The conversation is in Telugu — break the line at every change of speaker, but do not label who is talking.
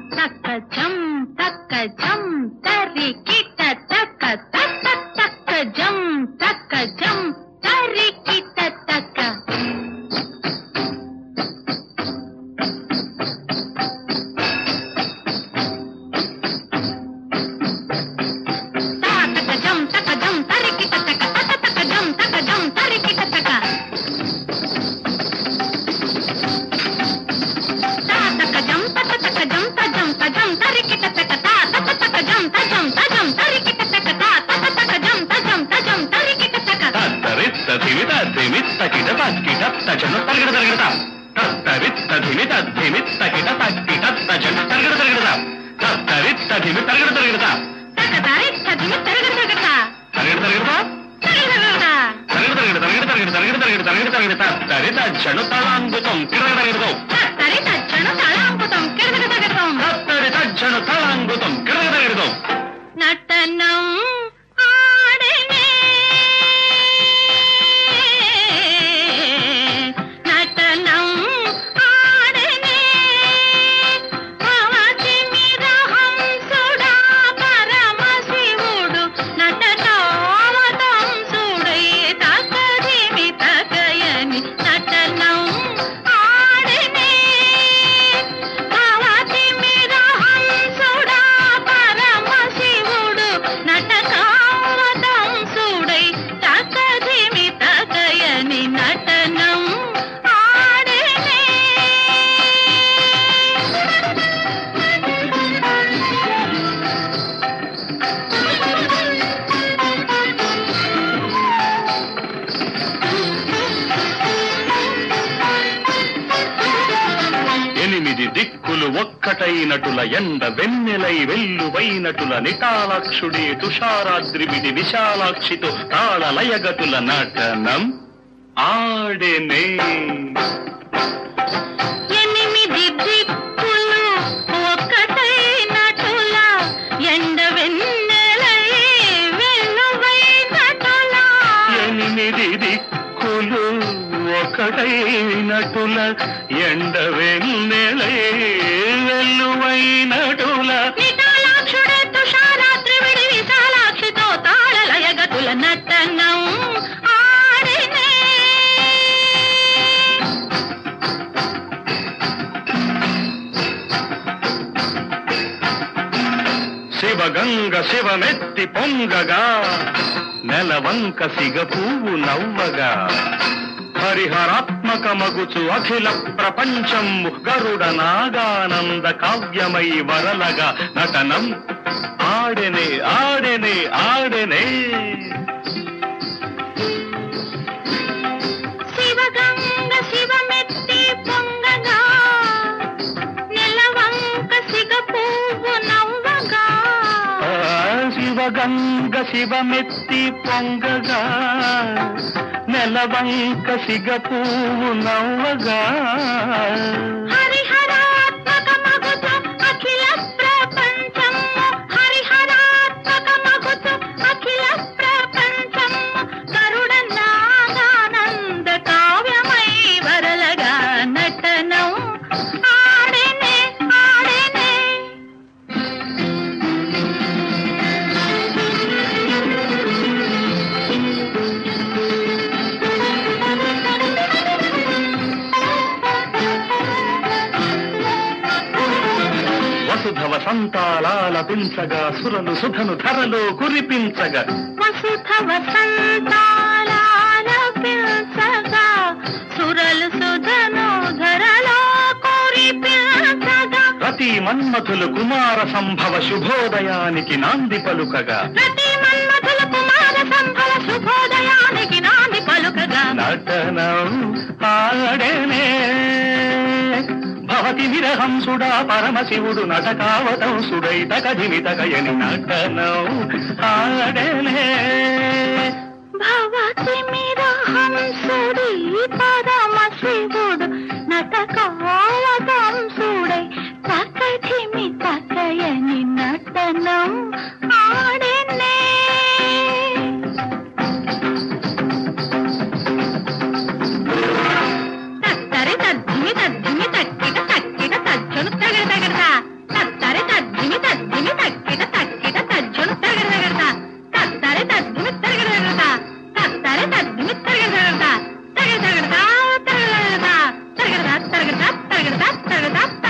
తక్క జం తక్క జం తరికిట తక్క తక్క తక్క జం తక్క జం తరికిట తక్క తక జం తక జం తరికిట తక తక తక జం తక జం తరికిట తక తక జం తక తక జం తజం తజం తరికిట తక తా తక తక జం తజం తజం తరికిట తక తా తక తక జం తజం తజం తరికిట తక
తత్తరిత్త ధిమిత ధిమిత్త కిట తక్కిట తచన తరగడ తరగడ తత్తరిత్త ధిమిత ధిమిత్త కిట తక్కిట తచన తరగడ తరగడ తత్తరిత్త ధిమి తరగడ తరగడ
తక తారి తదిమి తరగడ తరగడ
తరగడ తరగడ
తరగడ తరగడ
తరగడ తరగడ తరగడ తరగడ తరగడ తరగడ తత్తరిత జను తలాంగుతం కిరగడ తరగడతో
తరి తచ్చను తళాంకుతం కిరగడ తరగడం
తత్తరిత జను తలాంగుతం కిరగడ తరగడతో
నటనం ఆడనే నటనం ఆడనే భవతి నిరహంసుడా పరమశివుడు నటనావతంసుడై తకదిమి తకయని నటనం ఆడనే భవతి మిరహంసుడా పరమశివుడు నటకావతంసుడై తకదిమి తకయని నటనం ఆడనే
ఎనిమిది దిక్కులు ఒక్కటైనటుల ఎండ వెన్నెలై వెల్లువైనటుల నిటాలాక్షుడి తుషారాద్రిమిడి విశాలాక్షితో తాళలయగతుల నటనం ఆడెనే
ఎనిమిది దిక్కులు ఒక్కటైనటుల ఎండ వెన్నెలై వెల్లువైనటుల
ఎనిమిది దిక్కులు ఒకటైనటుల ఎండ వెన్నెలై వెల్లువైనటుల
నిటాలాక్షుడే తుషారాత్రి విడి విశాలాక్షితో తాళలయగతుల నటనం ఆడినే
శివగంగ శివమెత్తి పొంగగా నెలవంక సిగ పువ్వు నవ్వగా హరిహరాత్మక మగుచు అఖిల ప్రపంచం గరుడ నాగానంద కావ్యమై వరలగా నటనం ఆడెనే ఆడెనే ఆడెనే
శివగంగ శివమెత్తి పొంగగా నెలవంక సిగ పువ్వు నవ్వగా
ఆ, శివగంగ శివమెత్తి పొంగగా నెలవంక సిగ పువ్వు నవ్వగా
హరిహరాత్మక మగుచు అఖిల ప్రపంచము హరిహరాత్మక మగుచు అఖిల ప్రపంచము గరుడ నాగానంద కావ్యమై వరలగా నటనం ఆడెనే ఆడెనే
వసుధవ సంతాలాలపించగా సురలు సుధను ధరలో కురిపించగా
వసుధ వసంతాలపించగా సురలు సుధను ధరలో కురిపించగా
ప్రతి మన్మథులు కుమార సంభవ శుభోదయానికి నాంది పలుకగా
ప్రతి మన్మథుల కుమార సంభవ శుభోదయానికి నాంది పలుకగా
నటనం ఆడెనే భవతి నిరహంసుడా పరమశివుడు నటకావతంసుడై తకధిమి తగయని నటనం ఆడెనే
భవతి మిరహంసుడి పరమ శివుడు నటకావతంసుడై తకధిమి తకయని నటనం ఆడెనే తత్తరి తద్దిమి తద్దిమి తక్కిట తక్కిట తజ్జను తగడ తగడతా తత్త తరగడతా తరగడతా